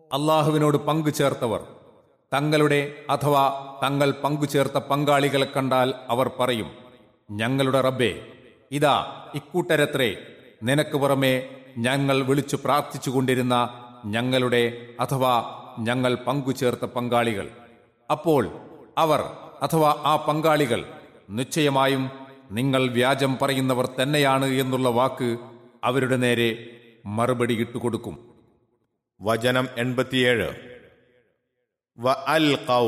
അള്ളാഹുവിനോട് പങ്കു ചേർത്തവർ തങ്ങളുടെ അഥവാ തങ്ങൾ പങ്കുചേർത്ത പങ്കാളികളെ കണ്ടാൽ അവർ പറയും ഞങ്ങളുടെ റബ്ബേ ഇതാ ഇക്കൂട്ടരത്രേ നിനക്ക് പുറമെ ഞങ്ങൾ വിളിച്ചു പ്രാർത്ഥിച്ചുകൊണ്ടിരുന്ന ഞങ്ങളുടെ അഥവാ ഞങ്ങൾ പങ്കുചേർത്ത പങ്കാളികൾ അപ്പോൾ അവർ അഥവാ ആ പങ്കാളികൾ നിശ്ചയമായും നിങ്ങൾ വ്യാജം പറയുന്നവർ തന്നെയാണ് എന്നുള്ള വാക്ക് അവരുടെ നേരെ മറുപടി ഇട്ടുകൊടുക്കും വചനം എൺപത്തിയേഴ് വ അൽ കൗ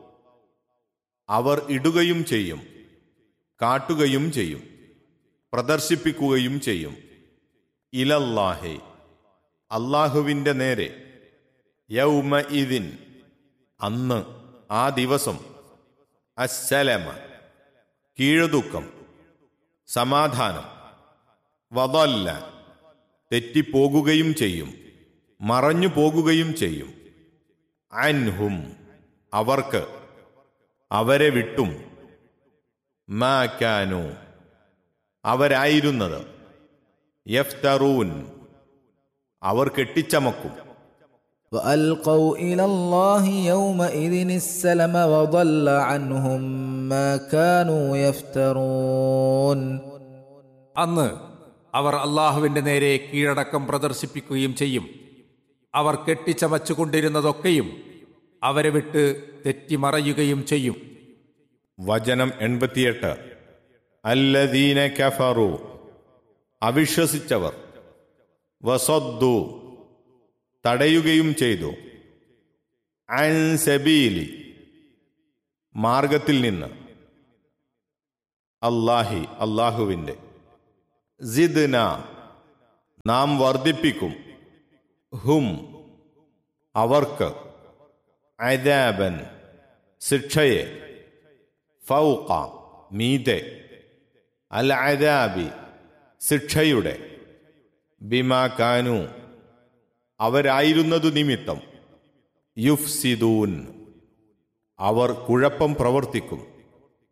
അവർ ഇടുകയും ചെയ്യും കാട്ടുകയും ചെയ്യും പ്രദർശിപ്പിക്കുകയും ചെയ്യും ഇലല്ലാഹെ അള്ളാഹുവിൻ്റെ നേരെ യൗമ ഇതിൻ അന്ന് ആ ദിവസം അസ്സലമ കീഴതുക്കം സമാധാനം വതല്ല തെറ്റിപ്പോകുകയും ചെയ്യും മറഞ്ഞു പോകുകയും ചെയ്യും അൻഹും അവർക്ക് അവരെ വിട്ടും മാക്കാനു അവരായിരുന്നത് യഫ്തറൂൻ അവർ കെട്ടിച്ചമക്കും وألقوا إلى الله يومئذ السلم وضل عنهم ما كانوا يفترون അന്ന് അവർ അള്ളാഹുവിന്റെ നേരെ കീഴടക്കം പ്രദർശിപ്പിക്കുകയും ചെയ്യും അവർ കെട്ടിച്ചമച്ചുകൊണ്ടിരുന്നതൊക്കെയും അവരെ വിട്ട് തെറ്റിമറയുകയും ചെയ്യും വചനം എൺപത്തിയെട്ട് അല്ലദീന കഫറു അവിശ്വസിച്ചവർ വസദ്ദു തടയുകയും ചെയ്തു അൻ സബീലി മാർഗത്തിൽ നിന്ന് അല്ലാഹി അള്ളാഹുവിൻ്റെ സിദ്ന നാം വർദ്ധിപ്പിക്കും ഹും അവർക്ക് അദാബൻ ശിക്ഷയെ ഫൗക മീതെ അൽ അദാബി ശിക്ഷയുടെ ബിമാ കാനു അവരായിരുന്നതു നിമിത്തം യുഫ്സിദൂൻ അവർ കുഴപ്പം പ്രവർത്തിക്കും